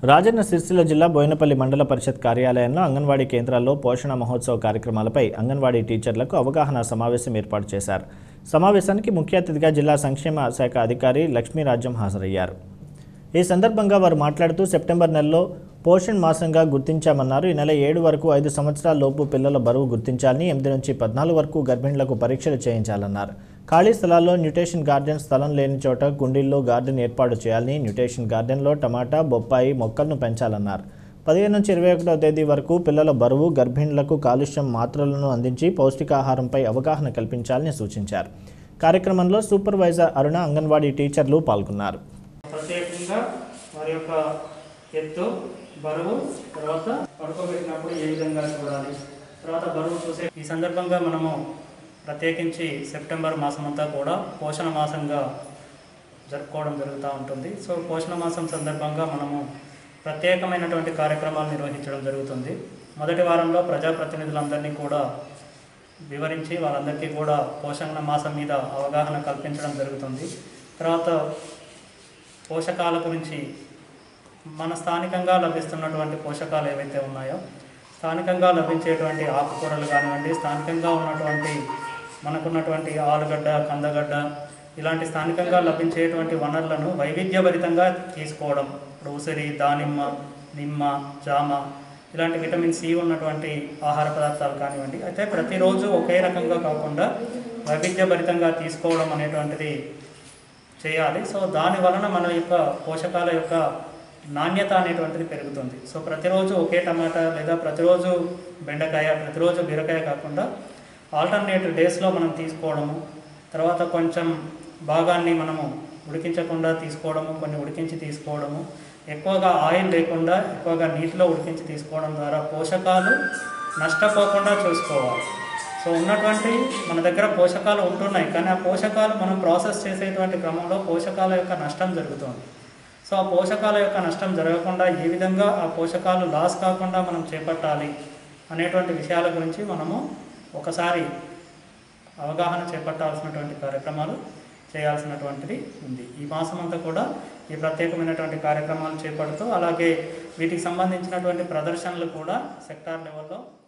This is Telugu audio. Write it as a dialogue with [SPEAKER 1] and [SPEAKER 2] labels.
[SPEAKER 1] రాజన్న సిరిసిల్ల జిల్లా బోయినపల్లి మండల పరిషత్ కార్యాలయంలో అంగన్వాడీ కేంద్రాల్లో పోషణ మహోత్సవ కార్యక్రమాలపై అంగన్వాడీ టీచర్లకు అవగాహన సమావేశం ఏర్పాటు చేశారు సమావేశానికి ముఖ్య అతిథిగా జిల్లా సంక్షేమ శాఖ అధికారి లక్ష్మీరాజ్యం హాజరయ్యారు ఈ సందర్భంగా వారు మాట్లాడుతూ సెప్టెంబర్ నెలలో పోషణ్ మాసంగా గుర్తించామన్నారు ఈ నెల ఏడు వరకు ఐదు సంవత్సరాల లోపు పిల్లల బరువు గుర్తించాలని ఎనిమిది నుంచి పద్నాలుగు వరకు గర్భిణులకు పరీక్షలు చేయించాలన్నారు ఖాళీ స్థలాల్లో న్యూట్రిషన్ గార్డెన్ స్థలం లేని చోట కుండీల్లో గార్డెన్ ఏర్పాటు చేయాలని న్యూట్రిషన్ గార్డెన్లో టమాటా బొప్పాయి మొక్కలను పెంచాలన్నారు పదిహేను నుంచి ఇరవై ఒకటో తేదీ వరకు పిల్లల బరువు గర్భిణులకు కాలుష్యం మాత్రలను అందించి పౌష్టికాహారంపై అవగాహన కల్పించాలని సూచించారు కార్యక్రమంలో సూపర్వైజర్ అరుణ అంగన్వాడీ టీచర్లు పాల్గొన్నారు
[SPEAKER 2] ప్రత్యేకంగా వారి యొక్క ఎత్తు బరువు తర్వాత పడుకోబెట్టినప్పుడు ఏ విధంగా చూడాలి తర్వాత బరువు చూసే ఈ సందర్భంగా మనము ప్రత్యేకించి సెప్టెంబర్ మాసం అంతా కూడా పోషణ మాసంగా జరుపుకోవడం జరుగుతూ ఉంటుంది సో పోషణ మాసం సందర్భంగా మనము ప్రత్యేకమైనటువంటి కార్యక్రమాలు నిర్వహించడం జరుగుతుంది మొదటి వారంలో ప్రజాప్రతినిధులందరినీ కూడా వివరించి వాళ్ళందరికీ కూడా పోషణ మాసం మీద అవగాహన కల్పించడం జరుగుతుంది తర్వాత పోషకాల గురించి మన స్థానికంగా లభిస్తున్నటువంటి పోషకాలు ఏవైతే ఉన్నాయో స్థానికంగా లభించేటువంటి ఆకుకూరలు కానివ్వండి స్థానికంగా ఉన్నటువంటి మనకున్నటువంటి ఆలుగడ్డ కందగడ్డ ఇలాంటి స్థానికంగా లభించేటువంటి వనరులను వైవిధ్యభరితంగా తీసుకోవడం ఇప్పుడు ఉసిరి దానిమ్మ నిమ్మ జామ ఇలాంటి విటమిన్ సి ఉన్నటువంటి ఆహార పదార్థాలు కానివ్వండి అయితే ప్రతిరోజు ఒకే రకంగా కాకుండా వైవిధ్యభరితంగా తీసుకోవడం అనేటువంటిది చేయాలి సో దాని వలన మన యొక్క పోషకాల యొక్క నాణ్యత అనేటువంటిది పెరుగుతుంది సో ప్రతిరోజు ఒకే టమాటా లేదా ప్రతిరోజు బెండకాయ ప్రతిరోజు బీరకాయ కాకుండా ఆల్టర్నేటివ్ డేస్లో మనం తీసుకోవడము తర్వాత కొంచెం భాగాన్ని మనము ఉడికించకుండా తీసుకోవడము కొన్ని ఉడికించి తీసుకోవడము ఎక్కువగా ఆయిల్ లేకుండా ఎక్కువగా నీటిలో ఉడికించి తీసుకోవడం ద్వారా పోషకాలు నష్టపోకుండా చూసుకోవాలి సో ఉన్నటువంటి మన దగ్గర పోషకాలు ఉంటున్నాయి కానీ ఆ పోషకాలు మనం ప్రాసెస్ చేసేటువంటి క్రమంలో పోషకాల యొక్క నష్టం జరుగుతుంది సో ఆ పోషకాల యొక్క నష్టం జరగకుండా ఏ విధంగా ఆ పోషకాలు లాస్ కాకుండా మనం చేపట్టాలి అనేటువంటి విషయాల గురించి మనము ఒకసారి అవగాహన చేపట్టాల్సినటువంటి కార్యక్రమాలు చేయాల్సినటువంటిది ఉంది ఈ మాసం అంతా కూడా ఈ ప్రత్యేకమైనటువంటి కార్యక్రమాలు చేపడుతూ అలాగే వీటికి సంబంధించినటువంటి ప్రదర్శనలు కూడా సెక్టార్ లెవెల్లో